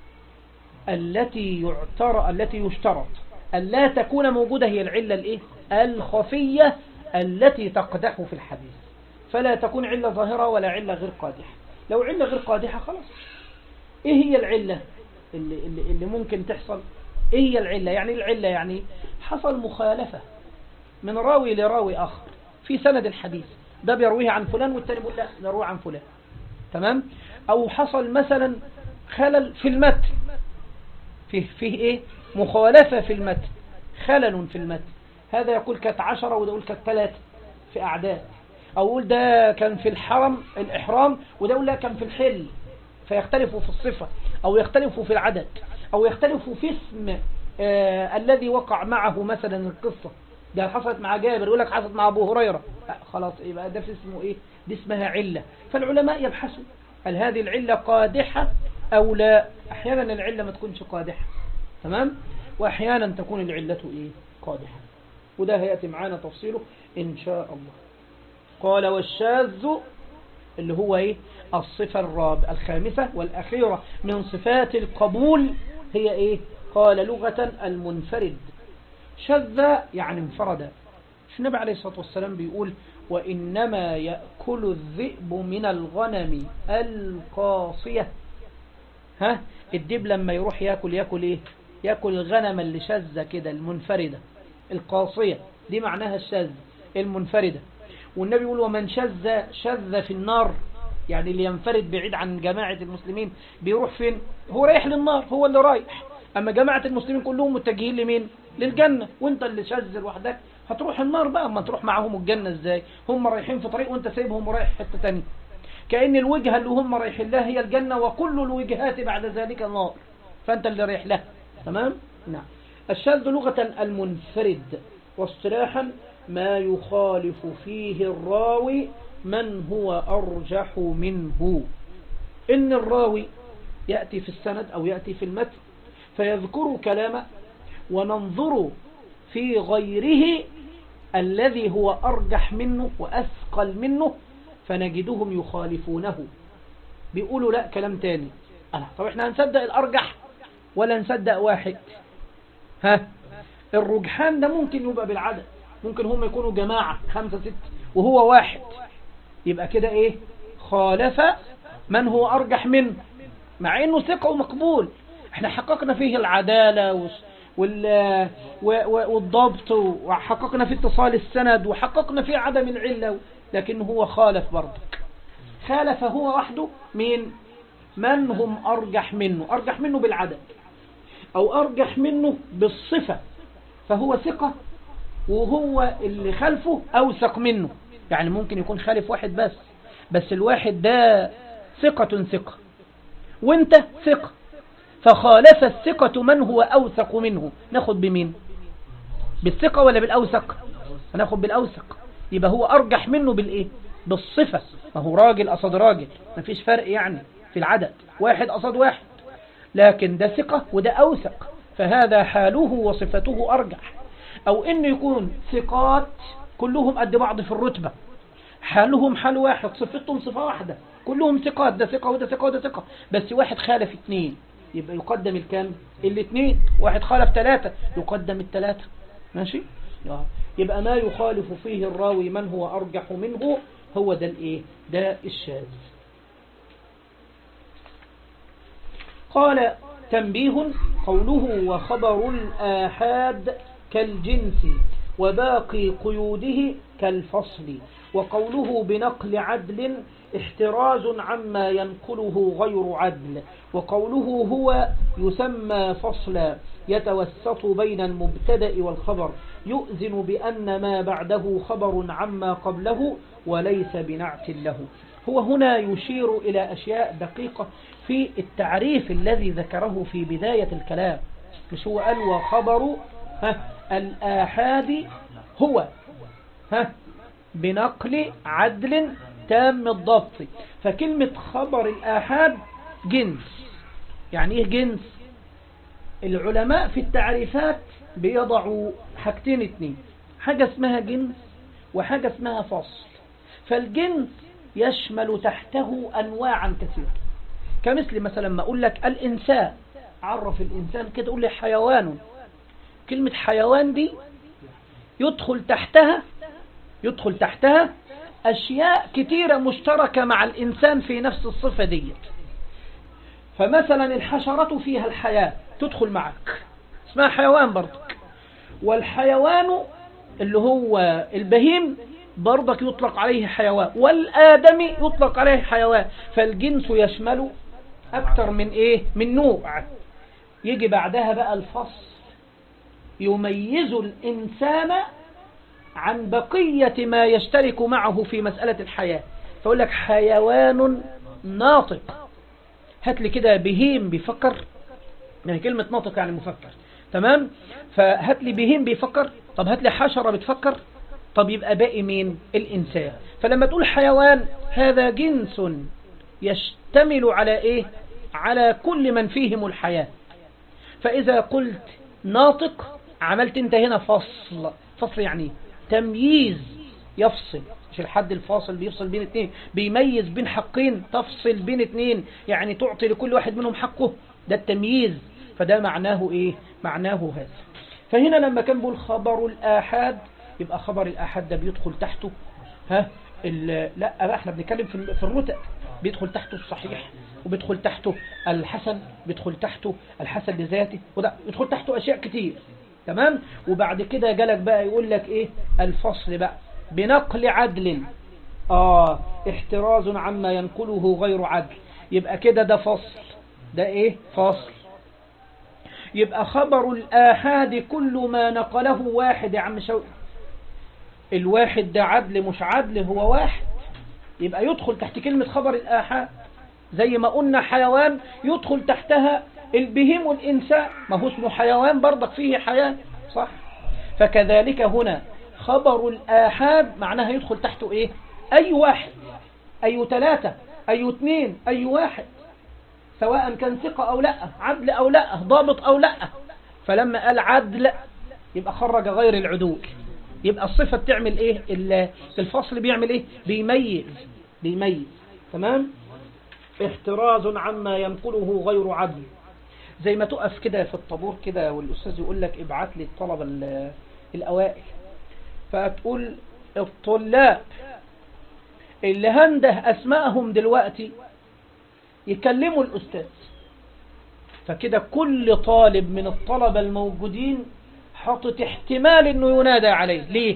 التي يعتر التي يشترط ألا تكون موجودة هي العلة الايه الخفية التي تقدح في الحديث فلا تكون علة ظاهرة ولا علة غير قادحة لو علة غير قادحة خلاص ايه هي العلة اللي, اللي, اللي ممكن تحصل ايه هي العلة يعني العلة يعني حصل مخالفة من راوي لراوي آخر في سند الحديث ده بيرويه عن فلان والتاني بيقول لا نرويه عن فلان تمام او حصل مثلا خلل في المتن فيه, فيه ايه مخالفة في المتن خلل في المتن هذا يقول كانت عشرة وده يقول كانت ثلاثة في أعداد أو يقول ده كان في الحرم الإحرام وده يقول لا كان في الحل فيختلفوا في الصفة أو يختلفوا في العدد أو يختلفوا في اسم آه الذي وقع معه مثلا القصة ده حصلت مع جابر يقول لك حصلت مع أبو هريرة لا خلاص يبقى ده في اسمه إيه دي اسمها علة فالعلماء يبحثوا هل هذه العلة قادحة أو لا أحيانا العلة ما تكونش قادحة تمام وأحيانا تكون العلة إيه قادحة وده هيأتي معانا تفصيله إن شاء الله قال والشاذ اللي هو إيه الصفة الرابعة الخامسة والأخيرة من صفات القبول هي إيه قال لغة المنفرد شذ يعني انفرد النبي عليه الصلاة والسلام بيقول وإنما يأكل الذئب من الغنم القاصية ها الدب لما يروح يأكل يأكل إيه يأكل الغنم اللي شذة كده المنفردة القاصية دي معناها الشاذ المنفردة والنبي يقول ومن شذ شذ في النار يعني اللي ينفرد بعيد عن جماعة المسلمين بيروح فين هو رايح للنار هو اللي رايح أما جماعة المسلمين كلهم متجهين لمين للجنة وانت اللي شذ لوحدك هتروح النار بقى اما تروح معاهم الجنة ازاي هم رايحين في طريق وانت سايبهم ورايح حتة تانية كأن الوجهة اللي هم رايحين لها هي الجنة وكل الوجهات بعد ذلك النار فانت اللي رايح لها تمام نعم الشاذ لغة المنفرد واصطلاحا ما يخالف فيه الراوي من هو أرجح منه إن الراوي يأتي في السند أو يأتي في المتن فيذكر كلامه وننظر في غيره الذي هو أرجح منه وأثقل منه فنجدهم يخالفونه بيقولوا لا كلام تاني أنا طب احنا هنصدق الأرجح ولا نصدق واحد ها الرجحان ده ممكن يبقى بالعدد ممكن هم يكونوا جماعة خمسة ست وهو واحد يبقى كده ايه خالف من هو أرجح منه مع انه ثقة ومقبول احنا حققنا فيه العدالة والضبط وحققنا في اتصال السند وحققنا في عدم العلة لكن هو خالف برضك خالف هو وحده مين من هم أرجح منه أرجح منه بالعدد أو أرجح منه بالصفة فهو ثقة وهو اللي خلفه أوثق منه يعني ممكن يكون خالف واحد بس بس الواحد ده ثقة ثقة وانت ثقة فخالف الثقة من هو أوثق منه ناخد بمين بالثقة ولا بالأوثق هناخد بالأوثق يبقى هو أرجح منه بالإيه بالصفة ما هو راجل قصد راجل ما فيش فرق يعني في العدد واحد قصد واحد لكن ده ثقة وده أوثق فهذا حاله وصفته أرجح أو إنه يكون ثقات كلهم قد بعض في الرتبة حالهم حال واحد صفتهم صفة واحدة كلهم ثقات ده ثقة وده ثقة وده ثقة بس واحد خالف اثنين يبقى يقدم الكام الاثنين واحد خالف ثلاثة يقدم الثلاثة ماشي يبقى ما يخالف فيه الراوي من هو أرجح منه هو ده الايه ده الشاذ قال تنبيه قوله وخبر الآحاد كالجنس وباقي قيوده كالفصل وقوله بنقل عدل احتراز عما ينقله غير عدل وقوله هو يسمى فصلا يتوسط بين المبتدا والخبر يؤذن بأن ما بعده خبر عما قبله وليس بنعت له هو هنا يشير إلى أشياء دقيقة في التعريف الذي ذكره في بداية الكلام مش هو قال وخبر ها الآحاد هو ها بنقل عدل تام الضبط فكلمة خبر الآحاد جنس يعني ايه جنس العلماء في التعريفات بيضعوا حاجتين اتنين حاجة اسمها جنس وحاجة اسمها فصل فالجنس يشمل تحته أنواعا كثيرة كمثل مثلا ما أقول لك الإنسان عرف الإنسان كده أقول لي حيوان كلمة حيوان دي يدخل تحتها يدخل تحتها أشياء كتيرة مشتركة مع الإنسان في نفس الصفة دي فمثلا الحشرة فيها الحياة تدخل معك اسمها حيوان برضك والحيوان اللي هو البهيم برضك يطلق عليه حيوان والآدمي يطلق عليه حيوان فالجنس يشمل أكثر من إيه من نوع يجي بعدها بقى الفصل يميز الإنسان عن بقية ما يشترك معه في مسألة الحياة فأقول لك حيوان ناطق هات لي كده بهيم بيفكر يعني كلمة ناطق يعني مفكر تمام فهات لي بهيم بيفكر طب هات لي حشرة بتفكر طب يبقى باقي مين الإنسان فلما تقول حيوان هذا جنس يشتمل على إيه على كل من فيهم الحياة فإذا قلت ناطق عملت انت هنا فصل فصل يعني تمييز يفصل مش الحد الفاصل بيفصل بين اتنين بيميز بين حقين تفصل بين اتنين يعني تعطي لكل واحد منهم حقه ده التمييز فده معناه ايه معناه هذا فهنا لما كان بيقول خبر الآحاد يبقى خبر الآحاد ده بيدخل تحته ها لا بقى احنا بنتكلم في في الرتب بيدخل تحته الصحيح وبيدخل تحته الحسن بيدخل تحته الحسن لذاته وده بيدخل تحته اشياء كتير تمام وبعد كده جالك بقى يقول لك ايه الفصل بقى بنقل عدل اه احتراز عما ينقله غير عدل يبقى كده ده فصل ده ايه فصل يبقى خبر الآحاد كل ما نقله واحد يا عم شوقي الواحد ده عدل مش عدل هو واحد يبقى يدخل تحت كلمة خبر الآحاد زي ما قلنا حيوان يدخل تحتها البهيم والإنسان ما هو اسمه حيوان برضك فيه حياة صح فكذلك هنا خبر الآحاد معناها يدخل تحته إيه أي واحد أي ثلاثة أي اثنين أي واحد سواء كان ثقة أو لا عدل أو لا ضابط أو لا فلما قال عدل يبقى خرج غير العدول يبقى الصفة بتعمل ايه الفصل بيعمل ايه بيميز بيميز تمام احتراز عما ينقله غير عدل زي ما تقف كده في الطابور كده والأستاذ يقول لك ابعت لي الطلبة الأوائل فتقول الطلاب اللي هنده أسمائهم دلوقتي يكلموا الأستاذ فكده كل طالب من الطلبة الموجودين حاطط احتمال انه ينادى عليه ليه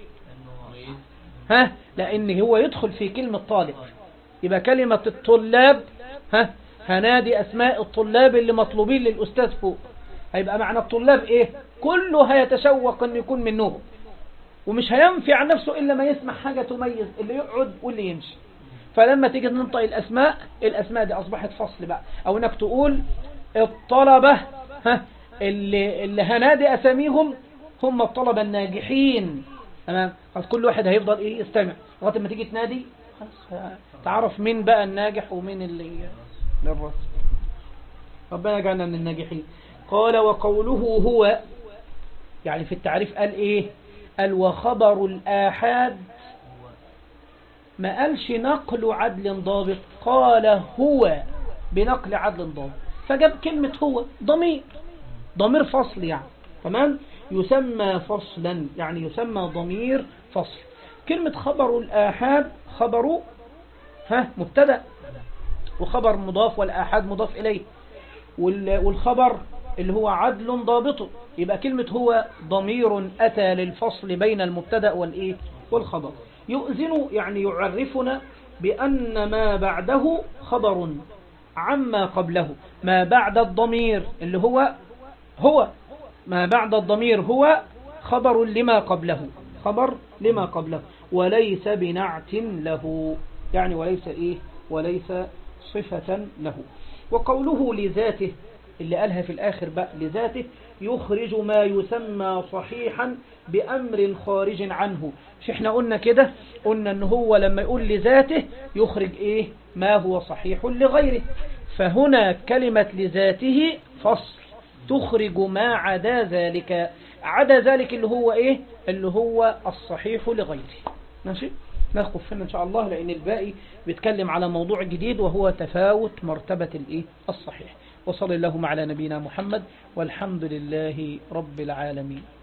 ها لان هو يدخل في كلمة طالب يبقى كلمة الطلاب ها هنادي اسماء الطلاب اللي مطلوبين للاستاذ فوق هيبقى معنى الطلاب ايه كله هيتشوق ان يكون منهم ومش هينفي عن نفسه الا ما يسمع حاجة تميز اللي يقعد واللي يمشي فلما تيجي ننطق الاسماء الاسماء دي اصبحت فصل بقى او انك تقول الطلبة ها اللي, اللي هنادي أساميهم هم الطلبة الناجحين تمام خلاص كل واحد هيفضل إيه يستمع لغاية ما تيجي تنادي خلاص تعرف مين بقى الناجح ومين اللي للرسم ربنا يجعلنا من الناجحين قال وقوله هو يعني في التعريف قال إيه قال وخبر الآحاد ما قالش نقل عدل ضابط قال هو بنقل عدل ضابط فجاب كلمة هو ضمير ضمير فصل يعني تمام يسمى فصلا يعني يسمى ضمير فصل كلمة خبر الآحاد خبر ها مبتدا وخبر مضاف والآحاد مضاف إليه والخبر اللي هو عدل ضابط يبقى كلمة هو ضمير أتى للفصل بين المبتدا والإيه والخبر يؤذن يعني يعرفنا بأن ما بعده خبر عما قبله ما بعد الضمير اللي هو هو ما بعد الضمير هو خبر لما قبله خبر لما قبله وليس بنعت له يعني وليس إيه وليس صفة له وقوله لذاته اللي قالها في الآخر بقى لذاته يخرج ما يسمى صحيحا بأمر خارج عنه مش احنا قلنا كده قلنا ان هو لما يقول لذاته يخرج ايه ما هو صحيح لغيره فهنا كلمة لذاته فصل تخرج ما عدا ذلك عدا ذلك اللي هو ايه اللي هو الصحيح لغيره ماشي ناخد فينا ان شاء الله لان الباقي بيتكلم على موضوع جديد وهو تفاوت مرتبة الايه الصحيح وصلى اللهم على نبينا محمد والحمد لله رب العالمين